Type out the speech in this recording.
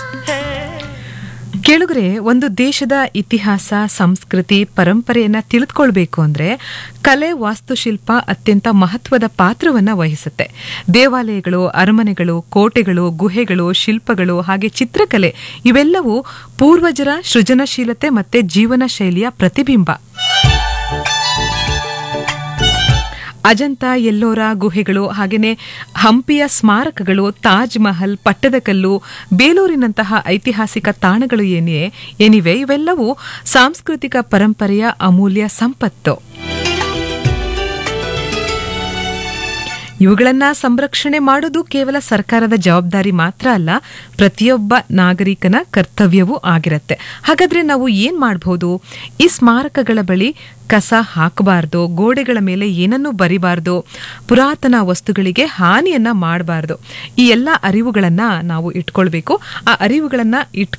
ಕೇಳುಗರೆ ಒಂದು ದೇಶದ ಇತಿಹಾಸ ಸಂಸ್ಕೃತಿ ಪರಂಪರೆಯನ್ನ ತಿಳಿದುಕೊಳ್ಬೇಕು ಅಂದ್ರೆ ಕಲೆ ವಾಸ್ತುಶಿಲ್ಪ ಅತ್ಯಂತ ಮಹತ್ವದ ಪಾತ್ರವನ್ನ ವಹಿಸುತ್ತೆ ದೇವಾಲಯಗಳು ಅರಮನೆಗಳು ಕೋಟೆಗಳು ಗುಹೆಗಳು ಶಿಲ್ಪಗಳು ಹಾಗೆ ಚಿತ್ರಕಲೆ ಇವೆಲ್ಲವೂ ಪೂರ್ವಜರ ಸೃಜನಶೀಲತೆ ಮತ್ತೆ ಜೀವನ ಶೈಲಿಯ ಪ್ರತಿಬಿಂಬ ಅಜಂತ ಎಲ್ಲೋರ ಗುಹೆಗಳು ಹಾಗೆಯೇ ಹಂಪಿಯ ಸ್ಮಾರಕಗಳು ತಾಜ್ ಮಹಲ್ ಪಟ್ಟದಕಲ್ಲು ಬೇಲೂರಿನಂತಹ ಐತಿಹಾಸಿಕ ತಾಣಗಳು ಏನೇ ಏನಿವೆ ಇವೆಲ್ಲವೂ ಸಾಂಸ್ಕೃತಿಕ ಪರಂಪರೆಯ ಅಮೂಲ್ಯ ಸಂಪತ್ತು ಇವುಗಳನ್ನ ಸಂರಕ್ಷಣೆ ಮಾಡೋದು ಕೇವಲ ಸರ್ಕಾರದ ಜವಾಬ್ದಾರಿ ಮಾತ್ರ ಅಲ್ಲ ಪ್ರತಿಯೊಬ್ಬ ನಾಗರಿಕನ ಕರ್ತವ್ಯವೂ ಆಗಿರುತ್ತೆ ಹಾಗಾದ್ರೆ ನಾವು ಏನ್ ಮಾಡಬಹುದು ಈ ಸ್ಮಾರಕಗಳ ಬಳಿ ಕಸ ಹಾಕಬಾರ್ದು ಗೋಡೆಗಳ ಮೇಲೆ ಏನನ್ನೂ ಬರಿಬಾರ್ದು ಪುರಾತನ ವಸ್ತುಗಳಿಗೆ ಹಾನಿಯನ್ನ ಮಾಡಬಾರ್ದು ಈ ಎಲ್ಲ ಅರಿವುಗಳನ್ನ ನಾವು ಇಟ್ಕೊಳ್ಬೇಕು ಆ ಅರಿವುಗಳನ್ನ ಇಟ್